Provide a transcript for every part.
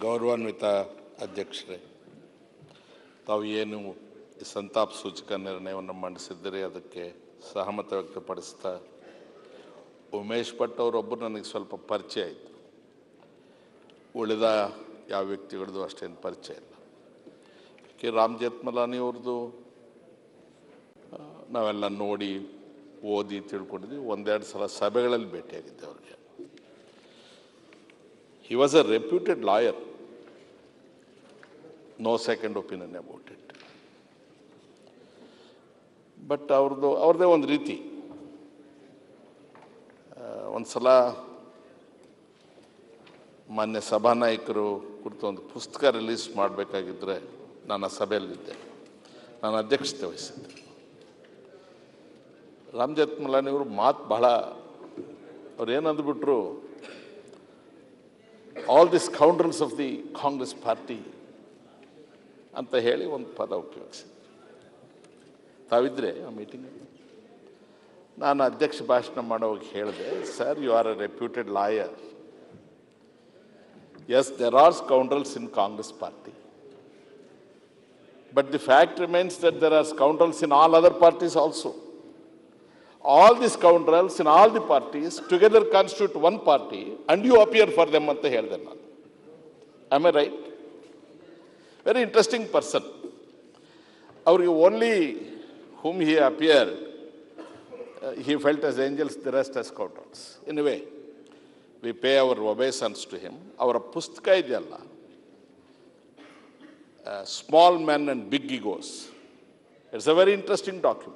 ಗೌರವಾನ್ವಿತ ಅಧ್ಯಕ್ಷರೇ ತಾವು ಏನು ಈ ಸಂತಾಪ ಸೂಚಕ ನಿರ್ಣಯವನ್ನು ಮಂಡಿಸಿದ್ದೀರಿ ಅದಕ್ಕೆ ಸಹಮತ ವ್ಯಕ್ತಪಡಿಸ್ತಾ ಉಮೇಶ್ ಭಟ್ ಅವರೊಬ್ಬರು ನನಗೆ ಸ್ವಲ್ಪ ಪರಿಚಯ ಆಯಿತು ಉಳಿದ ಯಾವ ವ್ಯಕ್ತಿಗಳದ್ದು ಅಷ್ಟೇನು ಪರಿಚಯ ಇಲ್ಲ ಕೆ ರಾಮ್ ಜೇತ್ಮಲಾನಿ ಅವ್ರದ್ದು ಆ, ನಾವೆಲ್ಲ ನೋಡಿ ಓದಿ ತಿಳ್ಕೊಂಡಿದ್ವಿ ಒಂದೆರಡು ಸಲ ಸಭೆಗಳಲ್ಲಿ ಭೇಟಿಯಾಗಿದ್ದೆ ಅವ್ರಿಗೆ he was a reputed lawyer no second opinion about it but ಅವ್ರದ್ದು ಅವ್ರದ್ದೇ ಒಂದು ರೀತಿ ಒಂದು ಸಲ ಮಾನ್ಯ ಸಭಾನಾಯಕರು ಕುರಿತು ಒಂದು ಪುಸ್ತಕ ರಿಲೀಸ್ ಮಾಡಬೇಕಾಗಿದ್ದರೆ ನಾನು ಆ ಸಭೆಯಲ್ಲಿದ್ದೆ ನಾನು ಅಧ್ಯಕ್ಷತೆ ವಹಿಸಿದ್ದೆ ರಾಮ್ ಜೇತ್ಮಲಾನಿಯವರು ಮಾತು ಬಹಳ ಅವ್ರು ಏನಂದ್ಬಿಟ್ರು all this scoundrels of the Congress party ಅಂತ ಹೇಳಿ ಒಂದು ಪದ ಉಪಯೋಗಿಸಿದ್ರು ತಾವಿದ್ರೆ ಆ ಮೀಟಿಂಗ್ ನಾನು ಅಧ್ಯಕ್ಷ ಭಾಷಣ ಮಾಡೋವಾಗ ಹೇಳಿದೆ sir you are a reputed lawyer yes there are scoundrels in Congress party but the fact remains that there are scoundrels in all other parties also all the scoundrels in all the parties together constitute one party and you appear for them ಅಂತ ಹೇಳಿದೆ ನಾನು am a right very interesting person ಅವ್ರಿಗೆ only whom he appeared, uh, he felt as angels, the rest as scoundrels. In a way, we pay our obeisance to him. ಅವರ ಪುಸ್ತಕ ಇದೆಯಲ್ಲ small man and big ಇಗೋಸ್ it's a very interesting document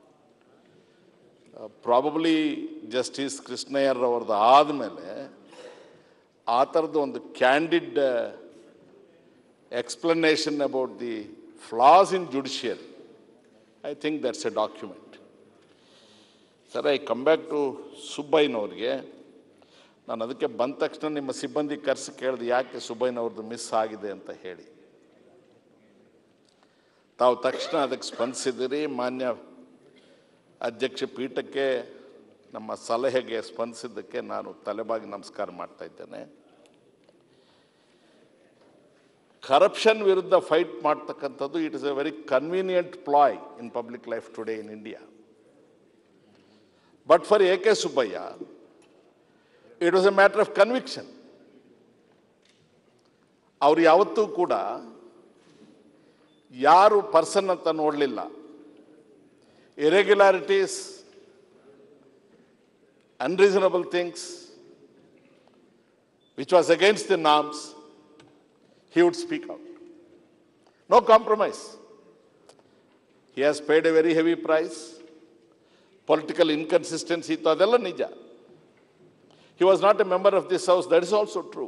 probably justice Krishna Iyer ಅವ್ರದ್ದು ಆದಮೇಲೆ ಆ ಥರದ್ದು ಒಂದು candid explanation about the flaws in judiciary I think that's A document sir I come back to ಸುಬ್ಬಯ್ಯನವ್ರಿಗೆ ನಾನು ಅದಕ್ಕೆ ಬಂದ ತಕ್ಷಣ ನಿಮ್ಮ ಸಿಬ್ಬಂದಿ ಕರೆಸಿ ಕೇಳಿದೆ ಯಾಕೆ ಸುಬ್ಬಯ್ಯನವ್ರದ್ದು ಮಿಸ್ ಆಗಿದೆ ಅಂತ ಹೇಳಿ ತಾವು ತಕ್ಷಣ ಅದಕ್ಕೆ ಸ್ಪಂದಿಸಿದಿರಿ ಮಾನ್ಯ ಅಧ್ಯಕ್ಷ ಪೀಠಕ್ಕೆ ನಮ್ಮ ಸಲಹೆಗೆ ಸ್ಪಂದಿಸಿದ್ದಕ್ಕೆ ನಾನು ತಲೆಬಾಗಿ ನಮಸ್ಕಾರ ಮಾಡ್ತಾ ಇದ್ದೇನೆ ಕರಪ್ಷನ್ ವಿರುದ್ಧ ಫೈಟ್ ಮಾಡ್ತಕ್ಕಂಥದ್ದು it is a very convenient ploy in public life today in India but for A K Subbaiah it was a matter of conviction ಅವ್ರು ಯಾವತ್ತೂ ಕೂಡ ಯಾರು ಪರ್ಸನ್ ಅಂತ ನೋಡಲಿಲ್ಲ irregularities unreasonable things which was against the norms he would speak out. No compromise. He has paid a very heavy price. Political inconsistency ಇತ್ತು ಅದೆಲ್ಲ ನಿಜ he was not a member of this house that is also true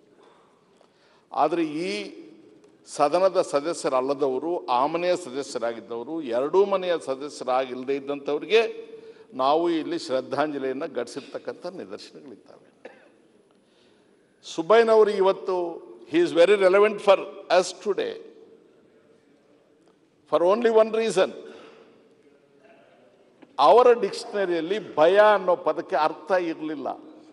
ಆದರೆ ಈ ಸದನದ ಸದಸ್ಯರಲ್ಲದವರು ಆ ಮನೆಯ ಸದಸ್ಯರಾಗಿದ್ದವರು ಎರಡೂ ಮನೆಯ ಸದಸ್ಯರಾಗಿಲ್ಲದೆ ಇದ್ದಂಥವ್ರಿಗೆ ನಾವು ಇಲ್ಲಿ ಶ್ರದ್ಧಾಂಜಲಿಯನ್ನು ಗಳಿಸಿರ್ತಕ್ಕಂಥ ನಿದರ್ಶನಗಳಿದ್ದಾವೆ ಸುಬ್ಬಯ್ಯನವರು ಇವತ್ತು he is very relevant for us today for only one reason ಅವರ ಡಿಕ್ಷನರಿಯಲ್ಲಿ ಭಯ ಅನ್ನೋ ಪದಕ್ಕೆ ಅರ್ಥ ಇರಲಿಲ್ಲ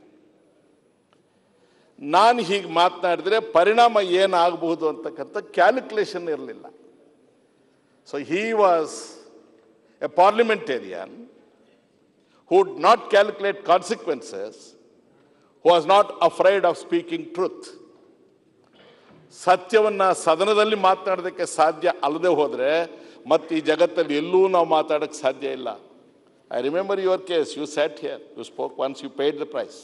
ನಾನು ಹೀಗೆ ಮಾತನಾಡಿದ್ರೆ ಪರಿಣಾಮ ಏನಾಗಬಹುದು ಅಂತಕ್ಕಂಥ ಕ್ಯಾಲ್ಕುಲೇಷನ್ ಇರಲಿಲ್ಲ so he was a parliamentarian who'd not calculate consequences who was not afraid of speaking truth ಸತ್ಯವನ್ನ ಸದನದಲ್ಲಿ ಮಾತನಾಡೋದಕ್ಕೆ ಸಾಧ್ಯ ಅಲ್ಲದೆ ಹೋದರೆ ಮತ್ತೆ ಈ ಜಗತ್ತಲ್ಲಿ ಎಲ್ಲೂ ನಾವು ಮಾತಾಡೋಕ್ಕೆ ಸಾಧ್ಯ ಇಲ್ಲ I remember your case you sat here you spoke once you paid the price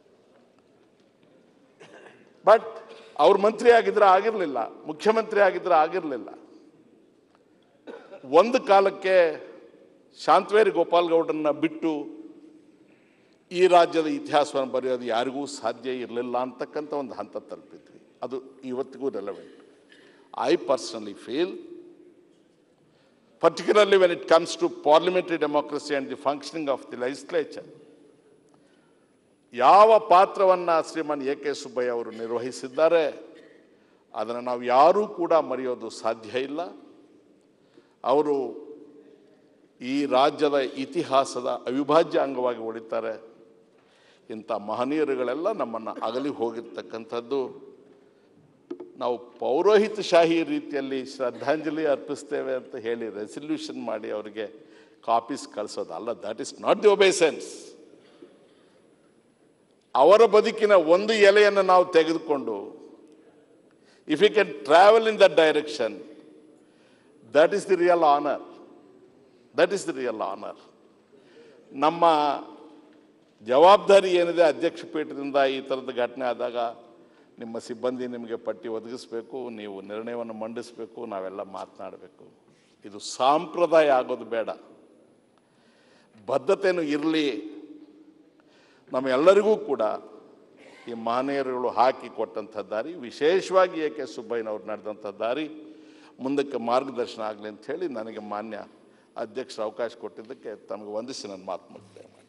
but ಅವ್ರ ಮಂತ್ರಿ ಆಗಿದ್ರೆ ಆಗಿರಲಿಲ್ಲ ಮುಖ್ಯಮಂತ್ರಿ ಆಗಿದ್ರೆ ಆಗಿರಲಿಲ್ಲ ಒಂದು ಕಾಲಕ್ಕೆ ಶಾಂತವೇರಿ ಗೋಪಾಲ್ಗೌಡರನ್ನ ಬಿಟ್ಟು ಈ ರಾಜ್ಯದ ಇತಿಹಾಸವನ್ನು ಬರೆಯೋದು ಯಾರಿಗೂ ಸಾಧ್ಯ ಇರಲಿಲ್ಲ ಅಂತಕ್ಕಂಥ ಒಂದು ಹಂತ ತಲುಪಿದ್ವಿ ಅದು ಇವತ್ತಿಗೂ relevant I personally feel particularly when it comes to parliamentary democracy and the functioning of the legislature. ಯಾವ ಪಾತ್ರವನ್ನು ಶ್ರೀಮಾನ್ ಎ ಕೆ ಸುಬ್ಬಯ್ಯ ಅವರು ನಿರ್ವಹಿಸಿದ್ದಾರೆ ಅದನ್ನು ನಾವು ಯಾರೂ ಕೂಡ ಮರೆಯೋದು ಸಾಧ್ಯ ಇಲ್ಲ ಅವರು ಈ ರಾಜ್ಯದ ಇತಿಹಾಸದ ಅವಿಭಾಜ್ಯ ಅಂಗವಾಗಿ ಉಳಿತಾರೆ ಇಂಥ ಮಹನೀಯರುಗಳೆಲ್ಲ ನಮ್ಮನ್ನು ಅಗಲಿ ಹೋಗಿರ್ತಕ್ಕಂಥದ್ದು ನಾವು ಪೌರೋಹಿತಶಾಹಿ ರೀತಿಯಲ್ಲಿ ಶ್ರದ್ಧಾಂಜಲಿ ಅರ್ಪಿಸ್ತೇವೆ ಅಂತ ಹೇಳಿ ರೆಸಲ್ಯೂಷನ್ ಮಾಡಿ ಅವರಿಗೆ ಕಾಪೀಸ್ ಕಳಿಸೋದಲ್ಲ that is not the obeisance ಅವರ ಬದುಕಿನ ಒಂದು ಎಲೆಯನ್ನು ನಾವು ತೆಗೆದುಕೊಂಡು if you can travel in that direction that is the real honour that is the real honour ನಮ್ಮ ಜವಾಬ್ದಾರಿ ಏನಿದೆ ಅಧ್ಯಕ್ಷ ಪೀಠದಿಂದ ಈ ಥರದ ಘಟನೆ ಆದಾಗ ನಿಮ್ಮ ಸಿಬ್ಬಂದಿ ನಿಮಗೆ ಪಟ್ಟಿ ಒದಗಿಸ್ಬೇಕು ನೀವು ನಿರ್ಣಯವನ್ನು ಮಂಡಿಸಬೇಕು ನಾವೆಲ್ಲ ಮಾತನಾಡಬೇಕು ಇದು ಸಾಂಪ್ರದಾಯ ಆಗೋದು ಬೇಡ ಬದ್ಧತೆಯೂ ಇರಲಿ ನಮ್ಮೆಲ್ಲರಿಗೂ ಕೂಡ ಈ ಮಹನೀಯರುಗಳು ಹಾಕಿ ಕೊಟ್ಟಂಥ ದಾರಿ ವಿಶೇಷವಾಗಿ ಎ ಕೆ ಸುಬ್ಬಯ್ಯನವ್ರು ನಡೆದಂಥ ದಾರಿ ಮುಂದಕ್ಕೆ ಮಾರ್ಗದರ್ಶನ ಆಗಲಿ ಅಂತ ಹೇಳಿ ನನಗೆ ಮಾನ್ಯ ಅಧ್ಯಕ್ಷರು ಅವಕಾಶ ಕೊಟ್ಟಿದ್ದಕ್ಕೆ ತಮಗೆ ವಂದಿಸಿ ನನ್ನ ಮಾತು ಮುಗಿಸ್ತೇನೆ